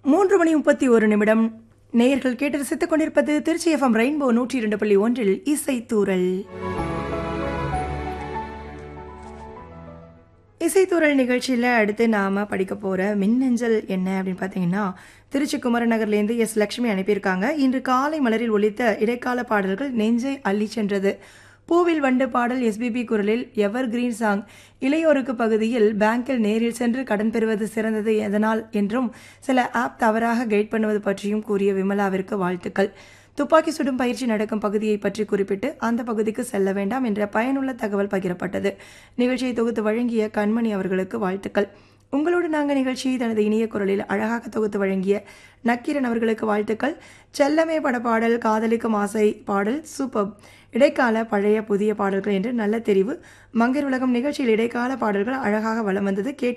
மூன்று மணி முப்பத்தி ஒரு நிமிடம் நேயர்கள் கேட்டு ரசித்துக் கொண்டிருப்பது திருச்சி எஃப்எம் ரெயின்போ நூற்றி இரண்டு புள்ளி ஒன்றில் இசைத்தூரல் இசைத்தூரல் நிகழ்ச்சியில் அடுத்து நாம் படிக்க போகிற மின்னஞ்சல் என்ன அப்படின்னு பார்த்தீங்கன்னா திருச்சி குமரநகர்லேருந்து எஸ் லக்ஷ்மி அனுப்பியிருக்காங்க இன்று காலை மலரில் ஒலித்த இடைக்கால பாடல்கள் நெஞ்சை அள்ளி சென்றது பூவில் வண்டு பாடல் எஸ்பிபி குரலில் எவர் கிரீன் சாங் இளையோருக்கு பகுதியில் பேங்கில் நேரில் சென்று கடன் பெறுவது சிறந்தது எதனால் என்றும் சில ஆப் தவறாக கைட் பண்ணுவது பற்றியும் கூறிய விமலாவிற்கு வாழ்த்துக்கள் துப்பாக்கி சுடும் பயிற்சி நடக்கும் பகுதியை பற்றி குறிப்பிட்டு அந்த பகுதிக்கு செல்ல வேண்டாம் என்ற பயனுள்ள தகவல் பகிரப்பட்டது நிகழ்ச்சியை தொகுத்து வழங்கிய கண்மணி அவர்களுக்கு வாழ்த்துக்கள் உங்களோடு நாங்கள் நிகழ்ச்சியை தனது இனிய குரலில் அழகாக தொகுத்து வழங்கிய நக்கீரன் அவர்களுக்கு வாழ்த்துக்கள் செல்லமே பட பாடல் காதலிக்கும் ஆசை பாடல் சூப்பர் இடைக்கால பழைய புதிய பாடல்கள் என்று நல்ல தெரிவு மங்கர் உலகம் நிகழ்ச்சியில் இடைக்கால பாடல்கள் அழகாக வலம் வந்தது கேட்க